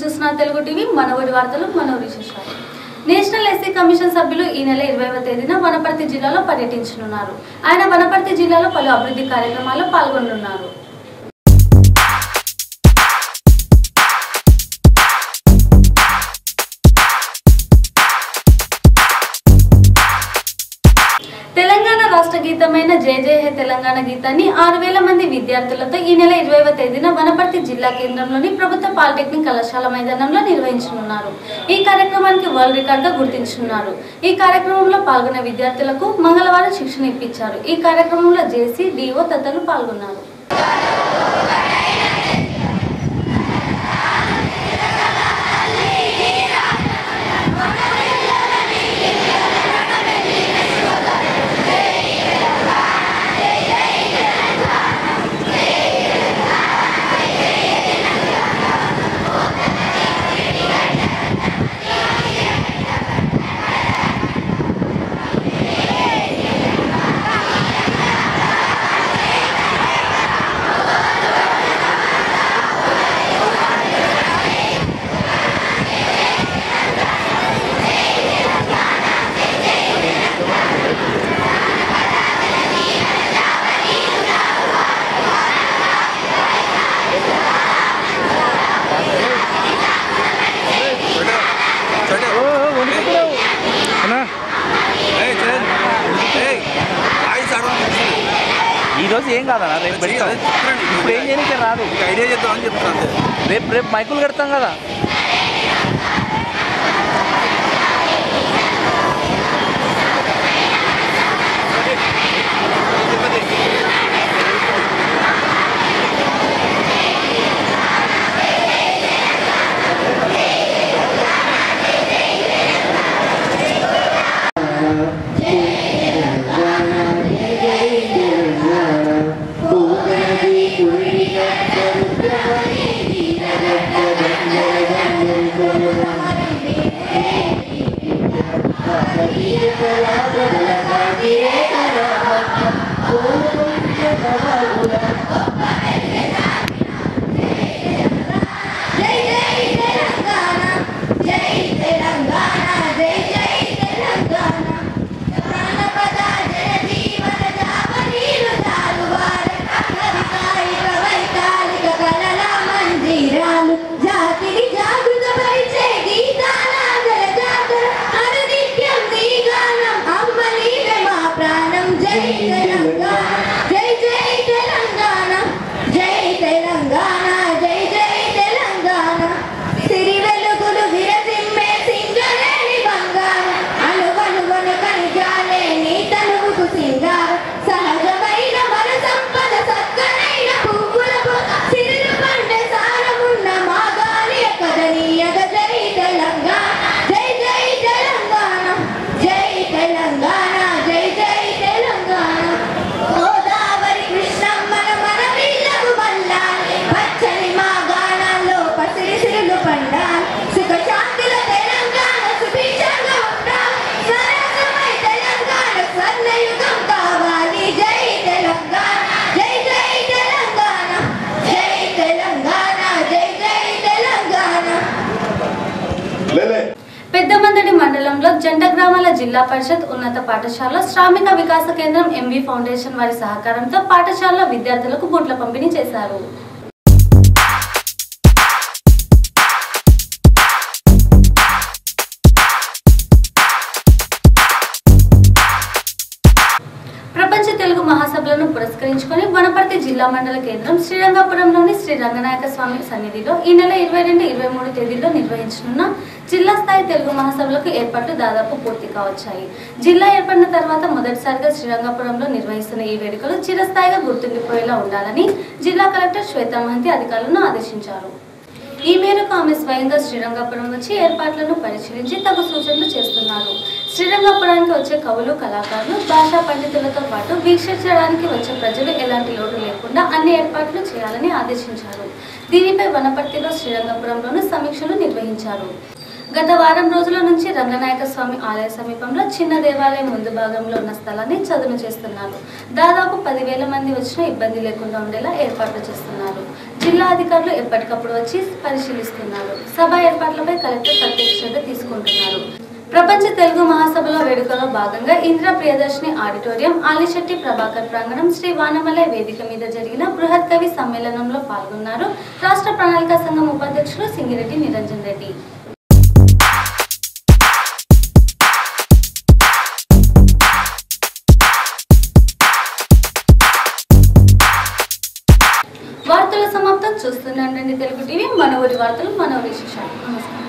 చూస్తున్న తెలుగు టీవీ మన ఊరి వార్తలు మన ఊరి విశేషాలు నేషనల్ ఎస్సీ కమిషన్ సభ్యులు ఈ నెల ఇరవైవ తేదీన వనపర్తి జిల్లాలో పర్యటించనున్నారు ఆయన వనపర్తి జిల్లాలో పలు అభివృద్ధి కార్యక్రమాల్లో పాల్గొనున్నారు తెలంగాణ రాష్ట్ర గీతమైన జయ జయ హే తెలంగాణ గీతాన్ని ఆరు వేల మంది విద్యార్థులతో ఈ నెల ఇరవైవ తేదీన వనపర్తి జిల్లా కేంద్రంలోని ప్రభుత్వ పాలిటెక్నిక్ కళాశాల మైదానంలో నిర్వహించనున్నారు ఈ కార్యక్రమానికి వరల్డ్ రికార్డుగా గుర్తించనున్నారు ఈ కార్యక్రమంలో పాల్గొన్న విద్యార్థులకు మంగళవారం శిక్షణ ఇప్పించారు ఈ కార్యక్రమంలో జేసీ డిఓ తదితరులు పాల్గొన్నారు అన్నా ఈ రోజు ఏం కాదన్నా రేపు పెడతాం ఇప్పుడు ఏం చేయడానికి రాదు ఐడియా చేద్దామని చెప్తున్నాను అంతే. రేపు రేపు మైకులు కడతాం కదా జై జై తెలంగాణ జై తెలంగాణ జై జై తెలంగాణ ప్రాణపద జయ జీవన జావనీలు జాలువార కవితాయిక వైతాళిక కళల మందిరాలు జాతిని జాగృతపరిచే గీతాలాగల జాతర అనునిత్యం నీ గానం అమ్మ నీవే మా ప్రాణం జై తెలంగాణ జై జై తెలంగాణ జై తెలంగాణ జై జై తెలంగాణ సిరి వెలుగులు విరసిమ్మే సింగరేణి బంగారం అలువలువన కనిజాలే నీ తనువుకు సింగారం సహజమైన మన సంపద సక్కనైన పువ్వులకు సిరులు పండే సారమున్న మా గాలి కదనీయగ జై తెలంగాణ జై జై తెలంగాణ జై తెలంగాణ జై జై తెలంగాణ గోదావరి కృష్ణమ్మల మన పిల్లకు మల్లాలి పచ్చని మా గానాల్లో పసిరి సిరులు పండాలి సుఖ శాంతిలో తెలంగాణ సుభిక్షంగా ఉండాలి స్వరసమై తెలంగాణ స్వర్ణయుగం కావాలి జై తెలంగాణ జై జై తెలంగాణ జై తెలంగాణ జై జై తెలంగాణ లేలే పెద్దమందడి మండలంలో జంట గ్రామాల జిల్లా పరిషత్ ఉన్నత పాఠశాల శ్రామిక వికాస కేంద్రం ఎంవి ఫౌండేషన్ వారి సహకారంతో పాఠశాలలో విద్యార్థులకు బూట్ల పంపిణీ చేశారు ప్రపంచ తెలుగు మహాసభలను పురస్కరించుకొని వనపర్తి జిల్లా మండల కేంద్రం శ్రీరంగపురంలోని శ్రీ రంగనాయక స్వామి సన్నిధిలో ఈ నెల ఇరవై రెండు ఇరవై మూడు తేదీల్లో నిర్వహించనున్న జిల్లా స్థాయి తెలుగు మహాసభలకు ఏర్పాట్లు దాదాపు పూర్తి కావచ్చాయి జిల్లా ఏర్పడిన తర్వాత మొదటిసారిగా శ్రీరంగపురంలో నిర్వహిస్తున్న ఈ వేడుకలు చిరస్థాయిగా గుర్తుండిపోయేలా ఉండాలని జిల్లా కలెక్టర్ శ్వేతా మహంతి అధికారులను ఆదేశించారు ఈ మేరకు ఆమె స్వయంగా శ్రీరంగపురం వచ్చి ఏర్పాట్లను పరిశీలించి తగు సూచనలు చేస్తున్నారు శ్రీరంగపురానికి వచ్చే కవులు కళాకారులు భాషా పండితులతో పాటు వీక్షించడానికి వచ్చే ప్రజలు ఎలాంటి లోటు లేకుండా అన్ని ఏర్పాట్లు చేయాలని ఆదేశించారు దీనిపై వనపర్తిలో శ్రీరంగపురంలోనూ సమీక్షలు నిర్వహించారు గత వారం రోజుల నుంచి రంగనాయక స్వామి ఆలయ సమీపంలో చిన్న దేవాలయం ముందు భాగంలో ఉన్న స్థలాన్ని చదును చేస్తున్నారు దాదాపు పదివేల మంది వచ్చినా ఇబ్బంది లేకుండా ఉండేలా ఏర్పాట్లు చేస్తున్నారు జిల్లా అధికారులు ఎప్పటికప్పుడు వచ్చి పరిశీలిస్తున్నారు సభ ఏర్పాట్లపై కలెక్టర్ ప్రత్యేక శ్రద్ధ తీసుకుంటున్నారు ప్రపంచ తెలుగు మహాసభలో వేడుకలో భాగంగా ఇంద్ర ప్రియదర్శిని ఆడిటోరియం ఆలిశెట్టి ప్రభాకర్ ప్రాంగణం శ్రీ వానమలై వేదిక మీద జరిగిన బృహత్ కవి సమ్మేళనంలో పాల్గొన్నారు రాష్ట్ర ప్రణాళిక సంఘం ఉపాధ్యక్షులు సింగిరెడ్డి నిరంజన్ రెడ్డి వార్తల సమాప్తం చూస్తుండండి తెలుగు టీవీ మన ఊరి వార్తలు మన ఊరి విశేషాలు నమస్కారం